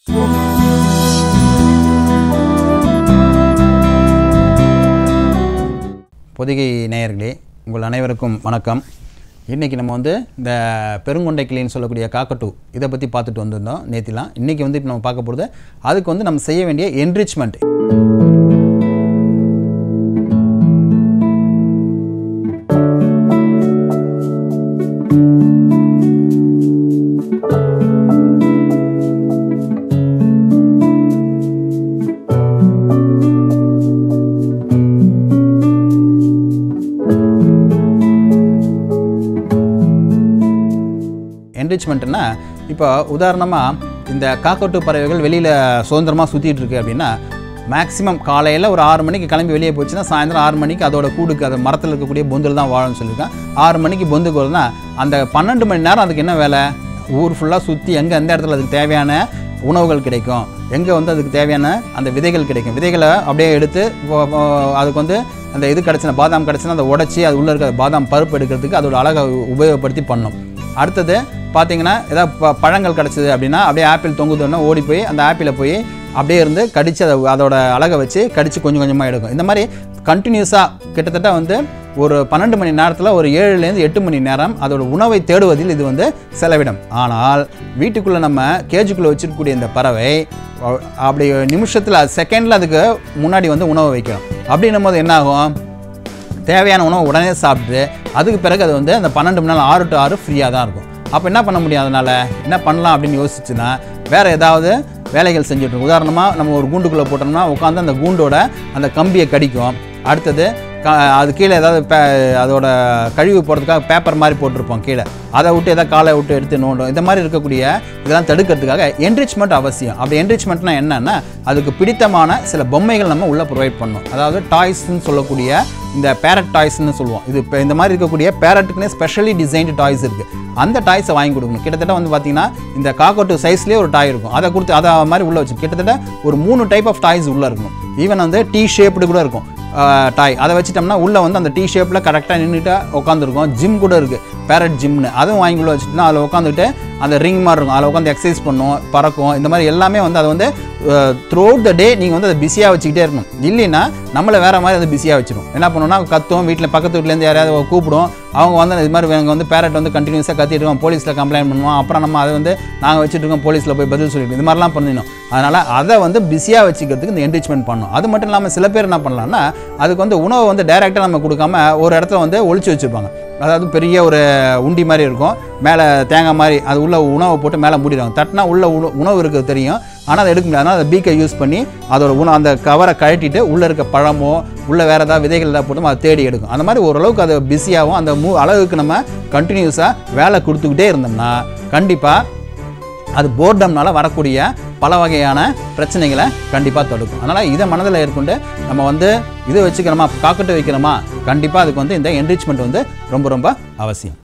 பொதிகை நேயர்களே உங்கள் அனைவருக்கும் வணக்கம் இன்றைக்கி நம்ம வந்து இந்த பெருங்கொண்டை கிளின்னு சொல்லக்கூடிய காக்கட்டூ இதை பற்றி பார்த்துட்டு வந்திருந்தோம் நேத்திலாம் இன்றைக்கி வந்து இப்போ நம்ம பார்க்க போகிறது அதுக்கு வந்து நம்ம செய்ய வேண்டிய என்ரிச்மெண்ட் என்ரிச்மெண்ட்னா இப்போ உதாரணமாக இந்த காக்கட்டு பறவைகள் வெளியில் சுதந்திரமாக சுற்றிட்டு இருக்கு அப்படின்னா மேக்ஸிமம் காலையில் ஒரு ஆறு மணிக்கு கிளம்பி வெளியே போச்சுன்னா சாயந்தரம் ஆறு மணிக்கு அதோட கூடுக்கு அது மரத்தில் இருக்கக்கூடிய பொந்தில் தான் வாழும்னு சொல்லியிருக்கேன் ஆறு மணிக்கு பொந்துக்கு வருதுன்னா அந்த பன்னெண்டு மணி நேரம் அதுக்கு என்ன வேலை ஊர் ஃபுல்லாக சுற்றி எங்கே எந்த இடத்துல அதுக்கு தேவையான உணவுகள் கிடைக்கும் எங்கே வந்து அதுக்கு தேவையான அந்த விதைகள் கிடைக்கும் விதைகளை அப்படியே எடுத்து இப்போ- இப்போ அதுக்கு வந்து அந்த இது கிடச்சின பாதாம் கிடச்சினா அதை உடச்சி அது உள்ளே இருக்க பாதாம் பருப்பு எடுக்கிறதுக்கு அதோட அழகை உபயோகப்படுத்தி பண்ணும் அடுத்தது பார்த்தீங்கன்னா ஏதாவது ப பழங்கள் கிடச்சிது அப்படின்னா அப்படியே ஆப்பிள் தொங்குதுன்னா ஓடி போய் அந்த ஆப்பிளை போய் அப்படியே இருந்து கடித்து அதை அதோட அழகை வச்சு கடித்து கொஞ்சம் கொஞ்சமாக எடுக்கும் இந்த மாதிரி கண்டினியூஸாக கிட்டத்தட்ட வந்து ஒரு பன்னெண்டு மணி நேரத்தில் ஒரு ஏழுலேருந்து எட்டு மணி நேரம் அதோட உணவை தேடுவதில் இது வந்து செலவிடும் ஆனால் வீட்டுக்குள்ளே நம்ம கேஜுக்குள்ளே வச்சிருக்கக்கூடிய இந்த பறவை அ- அப்படி நிமிஷத்தில் செகண்டில் அதுக்கு முன்னாடி வந்து உணவை வைக்கும் அப்படின்னும் போது என்ன ஆகும் தேவையான உணவை உடனே சாப்பிட்டு அதுக்கு பிறகு அது வந்து அந்த பன்னெண்டு மணி நேரம் ஆறு டு ஆறு ஃப்ரீயாக தான் இருக்கும் அப்போ என்ன பண்ண முடியும் அதனால் என்ன பண்ணலாம் அப்படின்னு யோசிச்சுன்னா வேறு ஏதாவது வேலைகள் செஞ்சுட்டு இருக்கோம். உதாரணமாக நம்ம ஒரு கூண்டுக்குள்ளே போட்டோம்னா உட்காந்து அந்த கூண்டோட அந்த கம்பியை கடிக்கும் அடுத்தது க அது கீழே ஏதாவது பே அதோட கழிவு போடுறதுக்காக பேப்பர் மாதிரி போட்டிருப்போம் கீழே அதை விட்டு ஏதாவது காலை விட்டு எடுத்து நோண்டும் இந்த மாதிரி இருக்கக்கூடிய இதெல்லாம் தடுக்கிறதுக்காக என்ரிச்மெண்ட் அவசியம் அப்படி என்ரிச்மெண்ட்னா என்னன்னா அதுக்கு பிடித்தமான சில பொம்மைகள் நம்ம உள்ளே ப்ரொவைட் பண்ணணும் அதாவது டாய்ஸ்ன்னு சொல்லக்கூடிய இந்த பேரட் டாய்ஸ்னு சொல்லுவோம் இது இப்போ இந்த மாதிரி இருக்கக்கூடிய பேரட்டுக்குன்னே ஸ்பெஷலி டிசைன்டு டாய்ஸ் இருக்குது அந்த டாய்ஸை வாங்கி கொடுக்கணும் கிட்டத்தட்ட வந்து பார்த்தீங்கன்னா இந்த காக்கோட்டு சைஸ்லேயே ஒரு டாய் இருக்கும் அதை கொடுத்து அதை மாதிரி உள்ளே வச்சு கிட்டத்தட்ட ஒரு மூணு டைப் ஆஃப் டாய்ஸ் உள்ளே இருக்கும் ஈவன் வந்து டீ ஷேப்டு கூட இருக்கும் டாய் அதை வச்சிட்டோம்னா உள்ளே வந்து அந்த டீ ஷேப்பில் கரெக்டாக நின்றுட்டு உட்காந்துருக்கும் ஜிம் கூட இருக்குது பேரட் ஜிம்னு அதுவும் வாங்கி உள்ள வச்சுட்டோம்னா அதில் உட்காந்துட்டு அந்த ரிங் மாதிரி இருக்கும் அதில் உட்காந்து எக்ஸசைஸ் பண்ணும் பறக்கும் இந்த மாதிரி எல்லாமே வந்து அதை வந்து த்ரூ அவுட் த டே நீங்கள் வந்து அதை பிஸியாக வச்சுக்கிட்டே இருக்கணும் இல்லைன்னா நம்மளை வேறு மாதிரி அதை பிஸியாக வச்சிடும் என்ன பண்ணணும்னா கத்தும் வீட்டில் பக்கத்து வீட்டிலேருந்து யாரையாவது கூப்பிடும் அவங்க வந்து இது மாதிரி இவங்க வந்து பேரட் வந்து கண்டினியூஸாக கத்திட்டு இருக்கோம் போலீஸில் கம்ப்ளைண்ட் பண்ணுவோம் அப்புறம் நம்ம அதை வந்து நாங்கள் வச்சுட்டு இருக்கோம் போலீஸில் போய் பதில் சொல்லிட்டு இது மாதிரிலாம் பண்ணிடணும் அதனால் அதை வந்து பிஸியாக வச்சுக்கிறதுக்கு இந்த என்ரிச்மெண்ட் பண்ணணும் அது மட்டும் இல்லாமல் சில பேர் என்ன பண்ணலாம்னா அதுக்கு வந்து உணவை வந்து டைரெக்டாக நம்ம கொடுக்காம ஒரு இடத்துல வந்து ஒளிச்சு வச்சுருப்பாங்க அதாவது பெரிய ஒரு உண்டி மாதிரி இருக்கும் மேலே தேங்காய் மாதிரி அது உள்ள உணவை போட்டு மேலே மூடிடுவாங்க தட்டினா உள்ள உண- உணவு இருக்கிறது தெரியும் ஆனால் அதை எடுக்க முடியாது அதனால் அந்த பீக்கை யூஸ் பண்ணி அதோட உணவு அந்த கவரை கழட்டிட்டு உள்ளே இருக்க பழமோ உள்ள வேறு ஏதாவது விதைகள் ஏதாவது போட்டு அதை தேடி எடுக்கும் அந்த மாதிரி ஓரளவுக்கு அது பிஸியாகவும் அந்த மூ அளவுக்கு நம்ம கண்டினியூஸாக வேலை கொடுத்துக்கிட்டே இருந்தோம்னா கண்டிப்பாக அது போர்டம்னால வரக்கூடிய பல வகையான பிரச்சனைகளை கண்டிப்பாக தடுக்கும் அதனால் இதை மனதில் ஏற்கொண்டு நம்ம வந்து இது வச்சுக்கிறோமா காக்கட்டு வைக்கிறோமா கண்டிப்பாக அதுக்கு வந்து இந்த என்ரிச்மெண்ட் வந்து ரொம்ப ரொம்ப அவசியம்